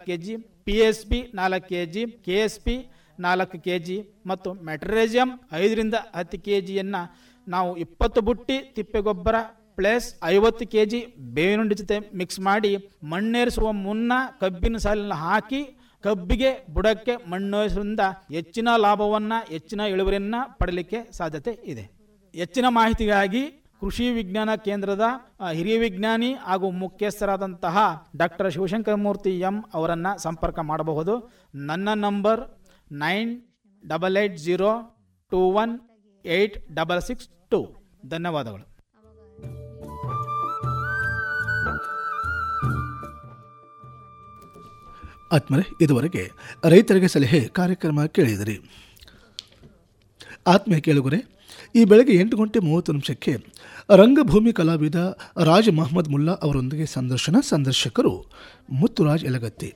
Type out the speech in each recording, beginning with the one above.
K G P S P ನಾಲ್ಕು K G K S P ನಾಲ್ಕು K G ಮತ್ತು metarhizium ಐದರಿಂದ ಹತ್ತು ಕೆ ಜಿಯನ್ನು ನಾವು ಇಪ್ಪತ್ತು ಬುಟ್ಟಿ ತಿಪ್ಪೆಗೊಬ್ಬರ ಪ್ಲಸ್ ಐವತ್ತು ಕೆ ಜಿ ಬೇವಿನುಂಡಿ ಜೊತೆ ಮಿಕ್ಸ್ ಮಾಡಿ ಮಣ್ಣೇರಿಸುವ ಮುನ್ನ ಕಬ್ಬಿನ ಸಾಲಿನ ಹಾಕಿ ಕಬ್ಬಿಗೆ ಬುಡಕ್ಕೆ ಮಣ್ಣೇರಿಸುವುದರಿಂದ ಹೆಚ್ಚಿನ ಲಾಭವನ್ನು ಹೆಚ್ಚಿನ ಇಳುವರಿಯನ್ನು ಪಡಲಿಕ್ಕೆ ಸಾಧ್ಯತೆ ಇದೆ ಹೆಚ್ಚಿನ ಮಾಹಿತಿಗಾಗಿ ಕೃಷಿ ವಿಜ್ಞಾನ ಕೇಂದ್ರದ ಆ, ಹಿರಿಯ ವಿಜ್ಞಾನಿ ಹಾಗೂ ಮುಖ್ಯಸ್ಥರಾದಂತಹ ಡಾಕ್ಟರ್ ಶಿವಶಂಕರ ಮೂರ್ತಿ ಎಂ ಅವರನ್ನು ಸಂಪರ್ಕ ಮಾಡಬಹುದು ನನ್ನ number nine double eight zero two one eight double six two ಧನ್ಯವಾದಗಳು ಆತ್ಮರೆ ಇದುವರೆಗೆ ರೈತರಿಗೆ ಸಲಹೆ ಕಾರ್ಯಕ್ರಮ ಕೇಳಿದಿರಿ ಆತ್ಮೀಯ ಕೇಳುಗರೆ ಈ ಬೆಳಗ್ಗೆ ಎಂಟು ಗಂಟೆ ಮೂವತ್ತು ನಿಮಿಷಕ್ಕೆ ರಂಗಭೂಮಿ ಕಲಾವಿದ ರಾಜ್ ಮಹಮ್ಮದ್ ಮುಲ್ಲಾ ಅವರೊಂದಿಗೆ ಸಂದರ್ಶನ ಸಂದರ್ಶಕರು ಮುತ್ತುರಾಜ್ ಯಲಗತ್ತಿ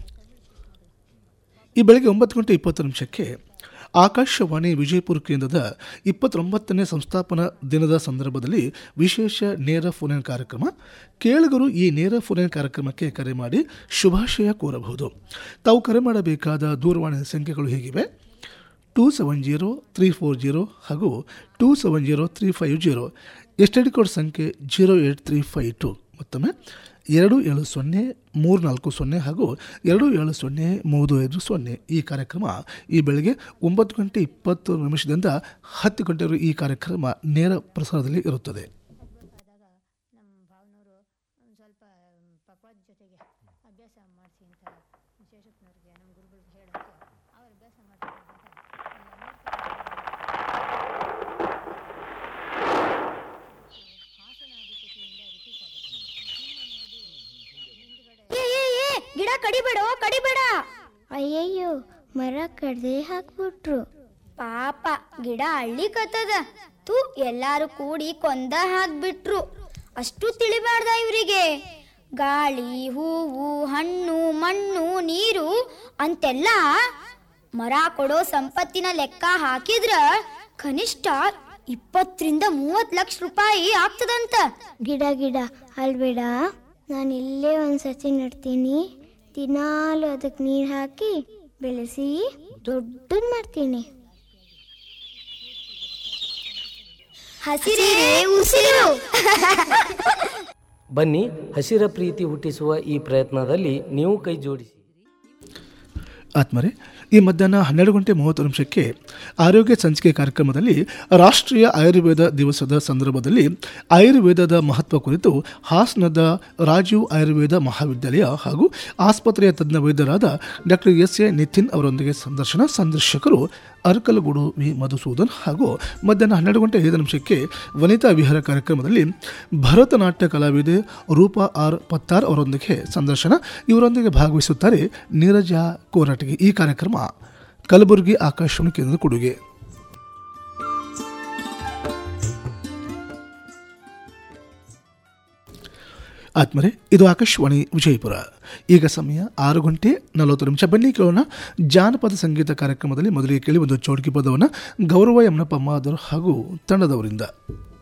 ಈ ಬೆಳಗ್ಗೆ ಒಂಬತ್ತು ಗಂಟೆ ಇಪ್ಪತ್ತು ನಿಮಿಷಕ್ಕೆ ಆಕಾಶವಾಣಿ ವಿಜಯಪುರ ಕೇಂದ್ರದ ಇಪ್ಪತ್ತೊಂಬತ್ತನೇ ಸಂಸ್ಥಾಪನಾ ದಿನದ ಸಂದರ್ಭದಲ್ಲಿ ವಿಶೇಷ ನೇರ ಫೋನ್ ಕಾರ್ಯಕ್ರಮ ಕೇಳುಗರು ಈ ನೇರ ಫೋನ್ ಕಾರ್ಯಕ್ರಮಕ್ಕೆ ಕರೆ ಮಾಡಿ ಶುಭಾಶಯ ಕೋರಬಹುದು ತಾವು ಕರೆ ಮಾಡಬೇಕಾದ ದೂರವಾಣಿ ಸಂಖ್ಯೆಗಳು ಹೀಗಿವೆ two seven zero three four zero ಹಾಗೂ two seven zero three five zero S D code ಸಂಖ್ಯೆ zero eight three five two ಮತ್ತೊಮ್ಮೆ ಎರಡು ಏಳು ಸೊನ್ನೆ ಮೂರು ನಾಲ್ಕು ಸೊನ್ನೆ ಹಾಗೂ ಎರಡು ಏಳು ಸೊನ್ನೆ ಮೂರು ಐದು ಸೊನ್ನೆ ಈ ಕಾರ್ಯಕ್ರಮ ಈ ಬೆಳಗ್ಗೆ ಒಂಬತ್ತು ಗಂಟೆ ಇಪ್ಪತ್ತು ನಿಮಿಷದಿಂದ ಹತ್ತು ಗಂಟೆವರೆಗೂ ಈ ಕಾರ್ಯಕ್ರಮ ನೇರ ಪ್ರಸಾರದಲ್ಲಿ ಇರುತ್ತದೆ ನಮ್ಮ ಭಾವನವರು ಸ್ವಲ್ಪ ಪಕ್ವಾದ ಜೊತೆಗೆ ಅಭ್ಯಾಸ ಮಾಡಿಸಿ ಅಂತ ವಿಶೇಷಜ್ಞರಿಗೆ ನಮ್ಮ ಗುರುಗಳಿಗೆ ಹೇಳೋಕ್ಕೆ ಅವ್ರು ಅಭ್ಯಾಸ ಮಾಡ್ತಾರೆ ಗಿಡ ಕಡಿಬೇಡ ಕಡಿಬೇಡ ಅಯ್ಯಯ್ಯೋ ಮರ ಕಡ್ದೆ ಹಾಕ್ಬಿಟ್ರು ಪಾಪ ಗಿಡ ಅಳ್ಳಿಕತ್ತದ ತು ಎಲ್ಲಾರು ಕೂಡಿ ಕೊಂದ ಹಾಕ್ಬಿಟ್ರು ಅಷ್ಟು ತಿಳಿಬಾರ್ದ ಇವರಿಗೆ ಗಾಳಿ ಹೂವು ಹಣ್ಣು ಮಣ್ಣು ನೀರು ಅಂತೆಲ್ಲ ಮರ ಕೊಡೋ ಸಂಪತ್ತಿನ ಲೆಕ್ಕ ಹಾಕಿದ್ರ ಕನಿಷ್ಠ ಇಪ್ಪತ್ತರಿಂದ ಮೂವತ್ ಲಕ್ಷ ರೂಪಾಯಿ ಆಗ್ತದಂತ ಗಿಡ ಗಿಡ ಅಲ್ಬೇಡ ನಾನು ಇಲ್ಲೇ ಒಂದ್ಸತಿ ನಡ್ತೀನಿ ದಿನಾಲು ಅದಕ್ಕೆ ನೀರು ಹಾಕಿ ಬೆಳೆಸಿ ದೊಡ್ಡದು ಮಾಡ್ತೀನಿ ಹಸಿರೇ ಉಸಿರು ಬನ್ನಿ ಹಸಿರ ಪ್ರೀತಿ ಹುಟ್ಟಿಸುವ ಈ ಪ್ರಯತ್ನದಲ್ಲಿ ನೀವು ಕೈ ಜೋಡಿಸಿ ಆತ್ಮರೆ ಈ ಮಧ್ಯಾಹ್ನ ಹನ್ನೆರಡು ಗಂಟೆ ಮೂವತ್ತು ನಿಮಿಷಕ್ಕೆ ಆರೋಗ್ಯ ಸಂಚಿಕೆ ಕಾರ್ಯಕ್ರಮದಲ್ಲಿ ರಾಷ್ಟ್ರೀಯ ಆಯುರ್ವೇದ ದಿವಸದ ಸಂದರ್ಭದಲ್ಲಿ ಆಯುರ್ವೇದದ ಮಹತ್ವ ಕುರಿತು ಹಾಸನದ ರಾಜೀವ್ ಆಯುರ್ವೇದ ಮಹಾವಿದ್ಯಾಲಯ ಹಾಗೂ ಆಸ್ಪತ್ರೆಯ ತಜ್ಞ ವೈದ್ಯರಾದ ಡಾಕ್ಟರ್ ಎಸ್ ಎ ನಿತಿನ್ ಅವರೊಂದಿಗೆ ಸಂದರ್ಶನ ಸಂದರ್ಶಕರು ಅರ್ಕಲಗೂಡು ವಿ ಮಧುಸೂದನ್ ಹಾಗೂ ಮಧ್ಯಾಹ್ನ ಹನ್ನೆರಡು ಗಂಟೆ ಐದು ನಿಮಿಷಕ್ಕೆ ವನಿತಾ ವಿಹಾರ ಕಾರ್ಯಕ್ರಮದಲ್ಲಿ ಭರತನಾಟ್ಯ ಕಲಾವಿದೆ ರೂಪಾ ಆರ್ ಪತ್ತಾರ್ ಅವರೊಂದಿಗೆ ಸಂದರ್ಶನ ಇವರೊಂದಿಗೆ ಭಾಗವಹಿಸುತ್ತಾರೆ ನೀರಜ ಕೋರಟಗಿ ಈ ಕಾರ್ಯಕ್ರಮ ಕಲಬುರಗಿ ಆಕಾಶವಾಣಿ ಕೇಂದ್ರದ ಕೊಡುಗೆ ಆತ್ಮರೆ ಇದು ಆಕಾಶವಾಣಿ ವಿಜಯಪುರ ಈಗ ಸಮಯ ಆರು ಗಂಟೆ ನಲವತ್ತು ನಿಮಿಷ ಬನ್ನಿ ಕೇಳೋಣ ಜಾನಪದ ಸಂಗೀತ ಕಾರ್ಯಕ್ರಮದಲ್ಲಿ ಮೊದಲಿಗೆ ಕೇಳಿ ಒಂದು ಚೌಡ್ಕಿ ಪದವನ್ನು ಗೌರವ ಯಮನಪ್ಪ ಮಾಧುರ್ ಹಾಗೂ ತಂಡದವರಿಂದ